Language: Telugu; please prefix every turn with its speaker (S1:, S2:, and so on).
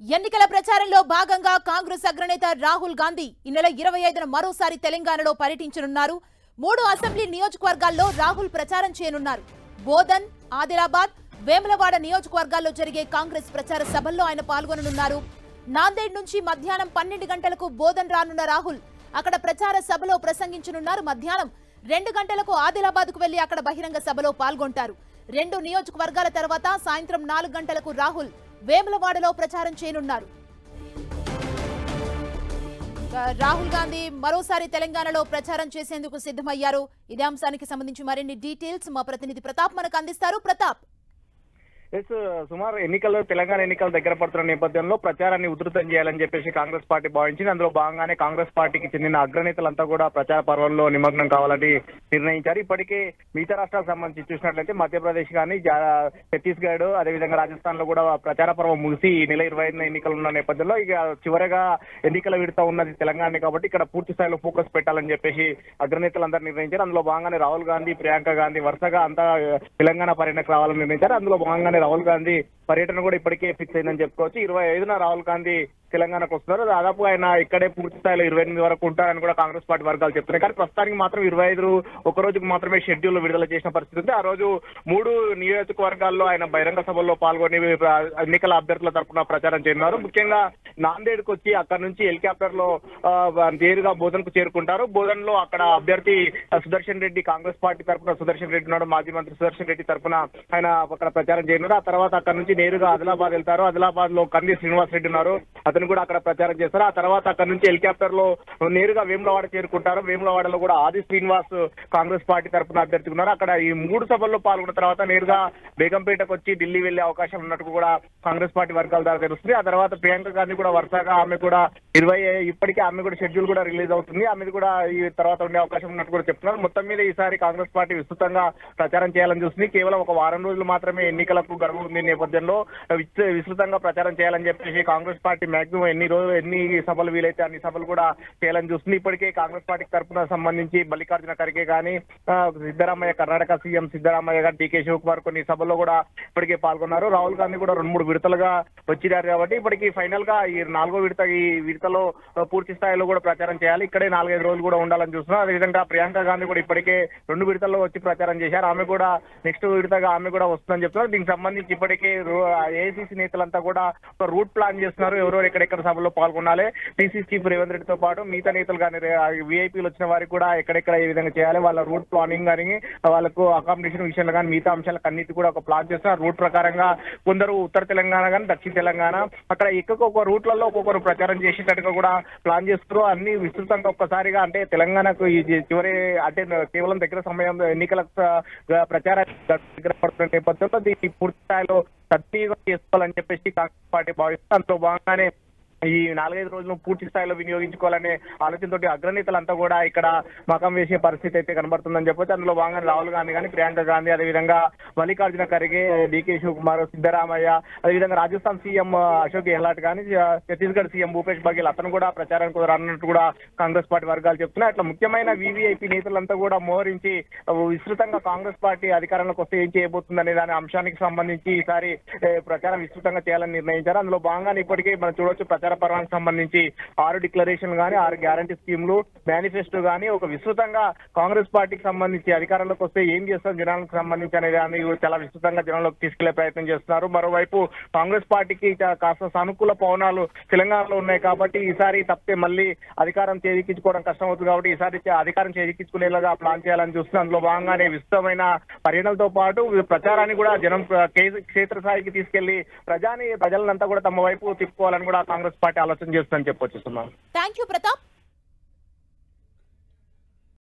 S1: ఎన్నికల ప్రచారంలో భాగంగా కాంగ్రెస్ అగ్రనేత రాహుల్ గాంధీ ఈ నెల ఇరవై ఐదున మరోసారి తెలంగాణలో పర్యటించనున్నారు మూడు అసెంబ్లీ నియోజకవర్గాల్లో రాహుల్ ప్రచారం చేయనున్నారు బోధన్ ఆదిలాబాద్ వేములవాడ నియోజకవర్గాల్లో జరిగే కాంగ్రెస్ ప్రచార సభల్లో ఆయన పాల్గొననున్నారు నాందేడ్ నుంచి మధ్యాహ్నం పన్నెండు గంటలకు బోధన్ రానున్న రాహుల్ అక్కడ ప్రచార సభలో ప్రసంగించనున్నారు మధ్యాహ్నం రెండు గంటలకు ఆదిలాబాద్కు వెళ్లి అక్కడ బహిరంగ సభలో పాల్గొంటారు రెండు నియోజకవర్గాల తర్వాత సాయంత్రం నాలుగు గంటలకు రాహుల్ వేములవాడలో ప్రచారం చేయనున్నారు ఇక రాహుల్ గాంధీ మరోసారి తెలంగాణలో ప్రచారం చేసేందుకు సిద్ధమయ్యారు ఇదే అంశానికి సంబంధించి మరిన్ని డీటెయిల్స్ మా ప్రతినిధి ప్రతాప్ మనకు అందిస్తారు ప్రతాప్
S2: ఎస్ సుమారు ఎన్నికల్లో తెలంగాణ ఎన్నికలు దగ్గర పడుతున్న నేపథ్యంలో ప్రచారాన్ని ఉధృతం చేయాలని చెప్పేసి కాంగ్రెస్ పార్టీ భావించింది అందులో భాగంగానే కాంగ్రెస్ పార్టీకి చెందిన అగ్రనేతలంతా కూడా ప్రచార పర్వంలో నిమగ్నం కావాలని నిర్ణయించారు ఇప్పటికే మిగతా రాష్ట్రాలకు సంబంధించి చూసినట్లయితే మధ్యప్రదేశ్ కానీ జా- ఛత్తీస్గఢ్ అదేవిధంగా రాజస్థాన్ లో కూడా ప్రచార పర్వం ముగిసి ఈ నెల ఇరవై ఐదున ఎన్నికలు ఉన్న నేపథ్యంలో ఇక చివరగా ఎన్నికల విడత ఉన్నది తెలంగాణ కాబట్టి ఇక్కడ పూర్తి స్థాయిలో ఫోకస్ పెట్టాలని చెప్పేసి అగ్రనేతలందరూ నిర్ణయించారు అందులో భాగంగానే రాహుల్ గాంధీ ప్రియాంక గాంధీ వరుసగా అంతా తెలంగాణ పర్యటనకు రావాలని నిర్ణయించారు అందులో భాగంగానే రాహుల్ గాంధీ పర్యటన కూడా ఇప్పటికే ఫిక్స్ అయిందని చెప్పుకోవచ్చు ఇరవై ఐదున రాహుల్ గాంధీ తెలంగాణకు వస్తున్నారు దాదాపు ఆయన ఇక్కడే పూర్తి స్థాయిలో ఇరవై ఎనిమిది వరకు ఉంటారని కూడా కాంగ్రెస్ పార్టీ వర్గాలు చెప్తున్నాయి కానీ ప్రస్తుతానికి మాత్రం ఇరవై ఐదు ఒక రోజుకు మాత్రమే షెడ్యూల్ విడుదల చేసిన పరిస్థితి ఉంది ఆ రోజు మూడు నియోజకవర్గాల్లో ఆయన బహిరంగ సభల్లో పాల్గొని ఆ, ఎన్నికల అభ్యర్థుల తరపున ప్రచారం చేయనున్నారు ముఖ్యంగా నాందేడ్కి వచ్చి అక్కడ నుంచి హెలికాప్టర్ లో ఆ, నేరుగా బోధన్ కు చేరుకుంటారు బోధన్ లో అక్కడ అభ్యర్థి ఆ, సుదర్శన్ రెడ్డి కాంగ్రెస్ పార్టీ తరపున సుదర్శన్ రెడ్డి ఉన్నాడు మాజీ మంత్రి సుదర్శన్ రెడ్డి తరపున ఆయన అక్కడ ప్రచారం చేయనున్నారు ఆ తర్వాత అక్కడ నుంచి నేరుగా ఆదిలాబాద్ వెళ్తారు ఆదిలాబాద్ లో కంది శ్రీనివాస్ రెడ్డి ఉన్నారు అతను కూడా అక్కడ ప్రచారం చేస్తారు ఆ తర్వాత అక్కడ నుంచి హెలికాప్టర్ లో నేరుగా వేములవాడ చేరుకుంటారు వేములవాడలో కూడా ఆది శ్రీనివాస్ కాంగ్రెస్ పార్టీ తరపున అభ్యర్థి ఉన్నారు అక్కడ ఈ మూడు సభల్లో పాల్గొన్న తర్వాత నేరుగా బేగంపేటకు వచ్చి ఢిల్లీ వెళ్లే అవకాశం ఉన్నట్టు కూడా కాంగ్రెస్ పార్టీ వర్గాల ద్వారా తెలుస్తుంది ఆ తర్వాత ప్రియాంక గాంధీ కూడా వరుసగా ఆమె కూడా ఇరవై ఇప్పటికే ఆమె కూడా షెడ్యూల్ కూడా రిలీజ్ అవుతుంది ఆమెది కూడా ఈ తర్వాత ఉండే అవకాశం ఉన్నట్టు కూడా చెప్తున్నారు మొత్తం మీద ఈసారి కాంగ్రెస్ పార్టీ విస్తృతంగా ప్రచారం చేయాలని చూస్తుంది కేవలం ఒక వారం రోజులు మాత్రమే ఎన్నికలకు గడువు ఉంది నేపథ్యంలో విస్తృ- విస్తృతంగా ప్రచారం చేయాలని చెప్పేసి కాంగ్రెస్ పార్టీ మాక్సిమం ఎన్ని రోజులు ఎన్ని సభలు వీలైతే అన్ని సభలు కూడా చేయాలని చూస్తుంది ఇప్పటికే కాంగ్రెస్ పార్టీకి తరఫున సంబంధించి మల్లికార్జున ఖర్గే కానీ ఆ, సిద్ధరామయ్య కర్ణాటక సీఎం సిద్ధరామయ్య గారు డీకే శివకుమార్ కొన్ని సభల్లో కూడా ఇప్పటికే పాల్గొన్నారు రాహుల్ గాంధీ కూడా రెండు మూడు విడతలుగా వచ్చినారు కాబట్టి ఇప్పటికి ఫైనల్ గా ఈ నాలుగో విడత ఈ విడతలో ఆ, పూర్తి స్థాయిలో కూడా ప్రచారం చేయాలి ఇక్కడే నాలుగైదు రోజులు కూడా ఉండాలని చూస్తున్నారు అదేవిధంగా ప్రియాంక గాంధీ కూడా ఇప్పటికే రెండు విడతల్లో వచ్చి ప్రచారం చేశారు ఆమె కూడా నెక్స్ట్ విడతగా ఆమె కూడా వస్తుందని చెప్తున్నారు దీనికి సంబంధించి ఇప్పటికే ఏఐసీసీ నేతలంతా కూడా ఒక రూట్ ప్లాన్ చేస్తున్నారు ఎవరెవరు ఎక్కడెక్కడ సభలో పాల్గొనాలి టీసీ చీఫ్ రేవంత్ రెడ్డితో పాటు మిగతా నేతలు కానీ వీఐపీలు వచ్చిన వారికి కూడా ఎక్కడెక్కడ ఏ విధంగా చేయాలి వాళ్ళ రూట్ ప్లానింగ్ కానీ వాళ్ళకు అకామిడేషన్ విషయంలో కానీ మిగతా అంశాలకు అన్నిటి కూడా ఒక ప్లాన్ చేస్తున్నారు రూట్ ప్రకారంగా కొందరు ఉత్తర తెలంగాణ కానీ దక్షిణ తెలంగాణ అక్కడ ఎక్కడికి ఒక రూట్లలో ఒక్కొక్కరు ప్రచారం చేసేటట్టుగా కూడా ప్లాన్ చేస్తారు అన్ని విస్తృతంగా ఒక్కసారిగా అంటే తెలంగాణకు ఈ చి- చివరి అంటే కేవలం దగ్గర సమయంలో ఎన్నికల స- ప్రచారం దగ్గర పడుతున్న నేపథ్యంలో దీన్ని పూర్తి స్థాయిలో సద్వినియోగం చేసుకోవాలని చెప్పేసి కాంగ్రెస్ పార్టీ భావిస్తుంది అందులో భాగంగానే ఈ నాలుగైదు రోజులు పూర్తి స్థాయిలో వినియోగించుకోవాలనే ఆలోచనతోటి అగ్రనేతలంతా కూడా ఇక్కడ మకం వేసే పరిస్థితి అయితే కనబడుతుందని చెప్పొచ్చు అందులో భాగంగా రాహుల్ గాంధీ కానీ ప్రియాంక గాంధీ అదేవిధంగా మల్లికార్జున ఖర్గే డీకే శివకుమార్ సిద్ధరామయ్య అదేవిధంగా రాజస్థాన్ సీఎం అశోక్ గెహ్లాట్ కానీ ఛత్తీస్గఢ్ సీఎం భూపేష్ బఘేల్ అతను కూడా ప్రచారానికి రానున్నట్టు కూడా కాంగ్రెస్ పార్టీ వర్గాలు చెప్తున్నాయి అట్లా ముఖ్యమైన వీవీఐపీ నేతలంతా కూడా మోహరించి విస్తృతంగా కాంగ్రెస్ పార్టీ అధికారంలోకి వస్తే ఏం చేయబోతుందనే దాని అంశానికి సంబంధించి ఈసారి ఏ, ప్రచారం విస్తృతంగా చేయాలని నిర్ణయించారు అందులో భాగంగానే ఇప్పటికే మనం చూడొచ్చు ప్రచార పర్వానికి సంబంధించి ఆరు డిక్లరేషన్ గానీ ఆరు గ్యారంటీ స్కీమ్లు మేనిఫెస్టో గానీ ఒక విస్తృతంగా కాంగ్రెస్ పార్టీకి సంబంధించి అధికారంలోకి వస్తే ఏం చేస్తాం జనాలకు సంబంధించి అనే దాన్ని చాలా విస్తృతంగా జనంలోకి తీసుకెళ్లే ప్రయత్నం చేస్తున్నారు మరోవైపు కాంగ్రెస్ పార్టీకి కా- కాస్త సానుకూల పవనాలు తెలంగాణలో ఉన్నాయి కాబట్టి ఈసారి తప్పితే మళ్ళీ అధికారం చేజిక్కించుకోవడం కష్టం అవుతుంది కాబట్టి ఈసారి చే- అధికారం చేజిక్కించుకునేలాగా ప్లాన్ చేయాలని చూస్తున్నారు అందులో భాగంగానే విస్తృతమైన పర్యటనలతో పాటు ప్రచారాన్ని కూడా జనం ప్ర- కే- క్షేత్రస్థాయికి తీసుకెళ్లి ప్రజాని ప్రజలంతా కూడా తమ వైపు తిప్పుకోవాలని కూడా కాంగ్రెస్ పార్టీ ఆలోచన చేస్తుందని చెప్పొచ్చు సుమా
S1: థ్యాంక్ యూ ప్రతాప్